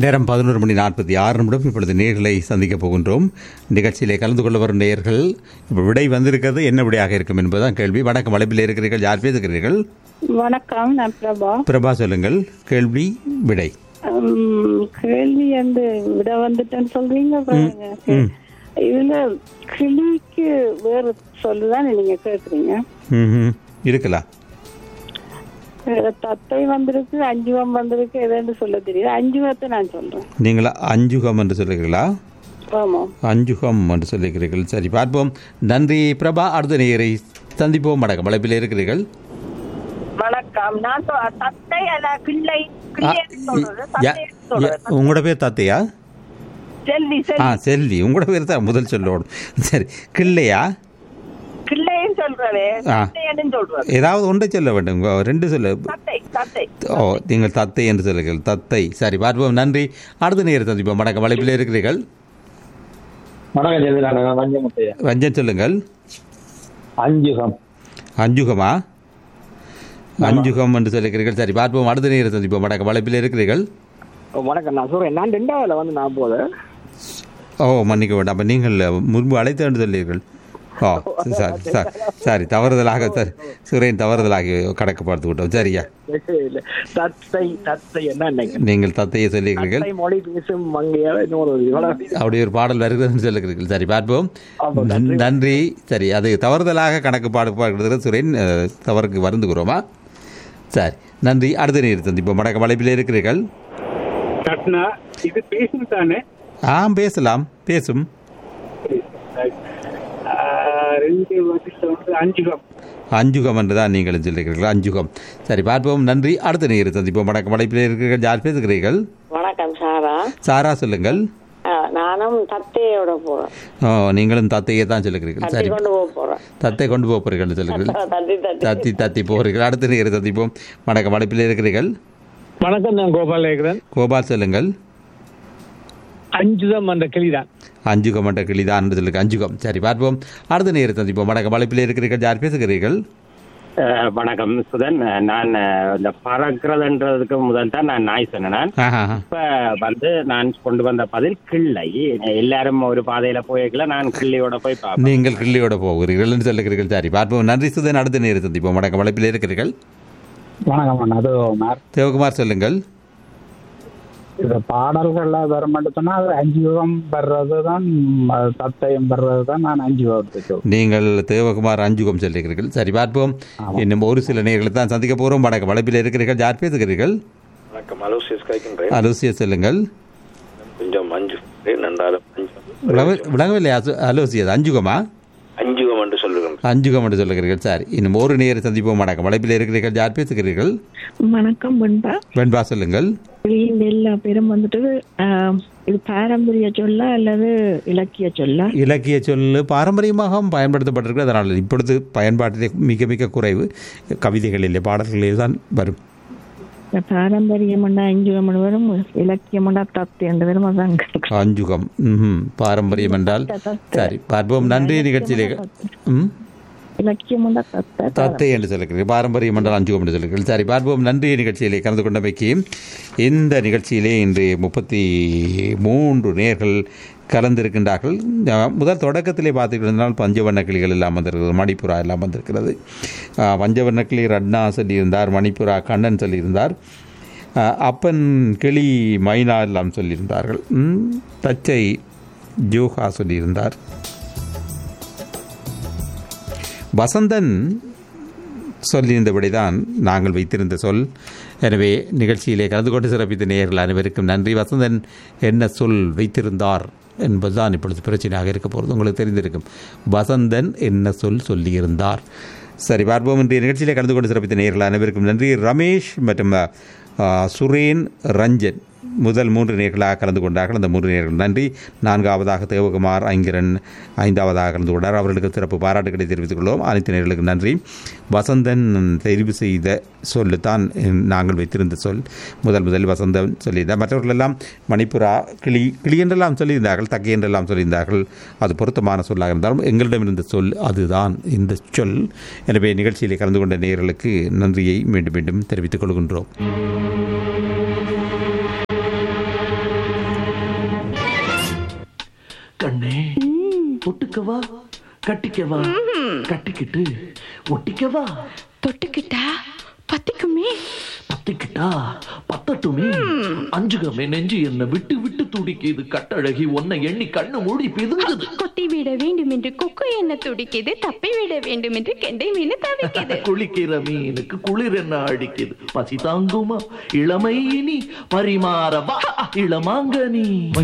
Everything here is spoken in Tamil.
நேரம் பதினோரு மணி நாற்பத்தி ஆறு நிமிடம் இப்பொழுது நேர்களை சந்திக்கப் போகின்றோம் நிகழ்ச்சியிலே கலந்து கொள்ள வரும் நேர்கள் இப்போ விடை வந்திருக்கிறது என்ன விடையாக இருக்கும் என்பதுதான் கேள்வி வணக்கம் வளைப்பில் இருக்கிறீர்கள் யார் பேசுகிறீர்கள் வணக்கம் நான் பிரபா பிரபா சொல்லுங்கள் கேள்வி விடை உம், கேள்வி வந்து விட வந்துட்டேன்னு சொல்றீங்க பாருங்க ம். இதுல கிளிக்கு வேறு சொல்லுதான் நீங்க கேக்குறீங்க ம் இருக்கலாம் வேற தத்தை வந்திருக்கு அஞ்சுவம் வந்திருக்கு எதுன்னு சொல்ல தெரியுது அஞ்சுவத்தை நான் சொல்றேன் நீங்கள் அஞ்சுகம் என்று சொல்லுகிறீர்களா ஆமா அஞ்சுகம் என்று சொல்லுகிறீர்கள் சரி பார்ப்போம் நன்றி பிரபா அடுத்த நேரை சந்திப்போம் வணக்கம் வளைப்பில் இருக்கிறீர்கள் வணக்கம் நான் தத்தை அல்ல கிள்ளை யா- யா- உங்களோட பேர் தாத்தையா செல்வி ஆ செல்வி உங்களோட பேர் தான் முதல் சொல்லோடும் சரி கிள்ளையா கிள்ளையும் சொல்றவே ஆ. சொல்றது ஏதாவது ஒன்றை சொல்ல வேண்டும் உங்க ரெண்டு சொல்ல தத்தை தத்தை ஓ நீங்கள் தத்தை என்று சொல்லுங்கள் தத்தை சரி பார்ப்போம் நன்றி அடுத்த நேரம் சந்திப்போம் வணக்கம் வளைப்பில் இருக்கிறீர்கள் வணக்கம் ஜெயலலிதா நான் வஞ்சமுத்தையா ரஞ்சன் சொல்லுங்கள் அஞ்சுகம் அஞ்சுகமா அஞ்சுகம் என்று சொல்லுகிறீர்கள் சரி பார்ப்போம் அடுத்த நேரம் சந்திப்போம் வணக்கம் வளைப்பில் இருக்கிறீர்கள் வணக்கம் நான் சொல்றேன் நான் ரெண்டாவதுல வந்து நான் போல ஓ மன்னிக்க வேண்டாம் அப்போ நீங்கள் முன்பு அழைத்து என்று சொல்லீர்கள் ஓ சரி சரி சரி தவறுதலாக சரி சுரேன் தவறுதலாக கணக்கு பார்த்து விட்டோம் சரியா இல்ல தத்தை தத்தை என்ன நினைக்கிறேன் நீங்கள் தத்தையை சொல்லுகிறீர்கள் தத்தை மொழி பேசும் மங்கையால இன்னொரு இவ்வளவு அப்படி ஒரு பாடல் வருகிறதுன்னு சொல்லுகிறீர்கள் சரி பார்ப்போம் ஆமாம், நன்- நன்றி சரி அது தவறுதலாக கணக்கு பாடு பார்க்கிறது சுரேன் அஹ், தவறுக்கு வருந்துகிறோமா சரி நன்றி அடுத்த நேரம் சந்திப்போம் வணக்கம் வளைப்பில் இருக்கிறீர்கள் கட்னா இது பேசும் தானே ஆ பேசலாம் பேசும் ஆஹ் ரெண்டு வருஷம் வந்து அஞ்சுகம் அஞ்சுகம் என்று தான் நீங்கள் சொல்லுகிறீர்கள் அஞ்சுகம் சரி பார்ப்போம் நன்றி அடுத்த நேரம் சந்திப்போம் வணக்கம் வளைப்பில் இருக்கிறீர்கள் யார் பேசுகிறீர்கள் வணக்கம் சாரா சாரா சொல்லுங்கள் ஆ, நானும் தத்தையோட போறேன் ஓ நீங்களும் தத்தையை தான் சொல்லுகிறீர்கள் தட்டி சரி கொண்டு போக போறேன் தத்தை கொண்டு போக போகிறீர்கள் சொல்லுகிறீர்கள் தட்டி தட்டி தத்தி தத்தி போகிறீர்கள் அடுத்த நேரம் சந்திப்போம் வணக்கம் வளைப்பில் இருக்கிறீர்கள் வணக்கம் நான் கோபால் கேட்கிறேன் கோபால் சொல்லுங்கள் அஞ்சுதம் அந்த கிளிதான் அஞ்சுகம் என்ற கிளிதான் என்று சொல்லுங்க அஞ்சுகம் சரி பார்ப்போம் அடுத்த நேரம் சந்திப்போம் வணக்கம் வளைப்பில் இருக்கிறீர்கள் யார் பேசுகிறீர்கள் அஹ் வணக்கம் சுதன் நான் அஹ், இந்த பறக்கிறதுன்றதுக்கு முதல் தான் நான் நாய் சொன்னேன் ஆஹா இப்ப வந்து நான் கொண்டு வந்த பதில் கிள்ளை எல்லாரும் ஒரு பாதையில போயிருக்கல நான் கிள்ளையோட போய் பார்ப்பேன் நீங்கள் கிள்ளியோட போகிறீர்கள் என்று சொல்லுகிறீர்கள் சரி பார்ப்போம் நன்றி சுதன் அடுத்த நேரம் சந்திப்போம் வணக்கம் வளைப்பில் இருக்கிறீர்கள் வணக்கம் அது சிவகுமார் சொல்லுங்கள் இந்த பாடல்கள்ல வர மட்டும்னா அது அஞ்சு யுகம் வர்றது தான் தத்தையும் வர்றது தான் நான் அஞ்சு யுகத்தை சொல்றேன் நீங்கள் தேவகுமார் அஞ்சுகம் சொல்லுகிறீர்கள் சரி பார்ப்போம் இன்னும் ஒரு சில நேர்களை தான் சந்திக்க போகிறோம் வணக்கம் வளைப்பில் இருக்கிறீர்கள் யார் பேசுகிறீர்கள் வணக்கம் அலோசியஸ் காய்க்கின்றேன் அலோசிய சொல்லுங்கள் கொஞ்சம் மஞ்சு நன்றாலும் அஞ்சு விளங்க- விளங்கவில்லை அசு- அலோசியஸ் அஞ்சுகமா அஞ்சுகம் என்று சொல்லுகின்றேன் அஞ்சுகம் என்று சொல்லுகிறீர்கள் சரி இன்னும் ஒரு நேரம் சந்திப்போம் வணக்கம் வளைப்பில் இருக்கிறீர்கள் யார் பேசுகிறீர்கள் வணக்கம் வெண்பா வெண்பா சொல்லுங்கள் இந்த எல்லா பேரும் வந்துட்டு ஆஹ், இது பாரம்பரிய சொல்ல அல்லது இலக்கிய சொல்ல இலக்கிய சொல்லு பாரம்பரியமாக பயன்படுத்தப்பட்டிருக்கு அதனால் இப்பொழுது பயன்பாட்டிலே மிக மிக குறைவு கவிதைகளிலே பாடல்களிலே தான் வரும் இந்த பாரம்பரியம் அஞ்சு வரும் இலக்கியம் தத்து என்று வரும் அதான் கேட்கிறேன். அஞ்சுகம் ம்ஹும். பாரம்பரியம் என்றால் சரி பார்ப்போம் நன்றி நிகழ்ச்சியிலே ம் இலக்கியம் தத்த தத்தை என்று சொல்லுகிறீர்கள் பாரம்பரியம் என்றால் அஞ்சுகம் என்று சொல்லுகிறீர்கள் சரி பார்ப்போம் நன்றி நிகழ்ச்சியிலே கலந்து கொண்டமைக்கு இந்த நிகழ்ச்சியிலே இன்று முப்பத்தி மூன்று நேர்கள் கலந்திருக்கின்றார்கள் அஹ், முதல் தொடக்கத்திலே பார்த்துக்கிட்டால் பஞ்சவர்ண கிளிகள் எல்லாம் வந்திருக்கிறது மணிப்புரா எல்லாம் வந்திருக்கிறது அஹ், பஞ்சவர்ண கிளி ரட்னா சொல்லியிருந்தார் மணிப்புரா கண்ணன் சொல்லியிருந்தார் அஹ், அப்பன் கிளி மைனா எல்லாம் சொல்லியிருந்தார்கள் ம், தச்சை ஜோஹா சொல்லியிருந்தார் வசந்தன் சொல்லியிருந்தபடிதான் நாங்கள் வைத்திருந்த சொல் எனவே நிகழ்ச்சியிலே கலந்து கொண்டு சிறப்பித்த நேயர்கள் அனைவருக்கும் நன்றி வசந்தன் என்ன சொல் வைத்திருந்தார் என்பதுதான் இப்பொழுது பிரச்சனையாக இருக்க போகிறது உங்களுக்கு தெரிந்திருக்கும் வசந்தன் என்ன சொல் சொல்லியிருந்தார் சரி பார்ப்போம் இன்றைய நிகழ்ச்சியிலே கலந்து கொண்டு சிறப்பித்த நேயர்கள் அனைவருக்கும் நன்றி ரமேஷ் மற்றும் ஆ, சுரேன் ரஞ்சன் முதல் மூன்று நேர்களாக கலந்து கொண்டார்கள் அந்த மூன்று நேர்கள் நன்றி நான்காவதாக தேவகுமார் ஐங்கரன் ஐந்தாவதாக கலந்து கொண்டார் அவர்களுக்கு சிறப்பு பாராட்டுகளை தெரிவித்துக் கொள்வோம் அனைத்து நேர்களுக்கு நன்றி வசந்தன் தெரிவு செய்த சொல்லு தான் நாங்கள் வைத்திருந்த சொல் முதல் முதல் வசந்தன் சொல்லியிருந்தார் மற்றவர்கள் எல்லாம் மணிப்புரா கிளி கிளி என்றெல்லாம் சொல்லியிருந்தார்கள் தக்கை என்றெல்லாம் சொல்லியிருந்தார்கள் அது பொருத்தமான சொல்லாக இருந்தாலும் எங்களிடம் இருந்த சொல் அதுதான் இந்த சொல் எனவே நிகழ்ச்சியிலே கலந்து கொண்ட நேயர்களுக்கு நன்றியை மீண்டும் மீண்டும் தெரிவித்துக் கொள்கின்றோம் தொட்டுக்கவா கட்டிக்கவா கட்டிக்கிட்டு ஒட்டிக்கவா தொட்டுக்கிட்டா பத்திக்குமே பத்திக்கிட்டா பத்தட்டுமே அஞ்சுகமே நெஞ்சு என்ன விட்டு விட்டு துடிக்குது கட்டழகி உன்னை எண்ணி கண்ணு மூடி பிதுங்குது கொத்தி விட வேண்டும் என்று கொக்கு என்ன துடிக்குது தப்பி விட வேண்டும் என்று கெண்டை மீன் தவிக்குது குளிக்கிற மீனுக்கு குளிர் என்ன அடிக்குது பசி தாங்குமா இளமை இனி பரிமாறவா இளமாங்கனி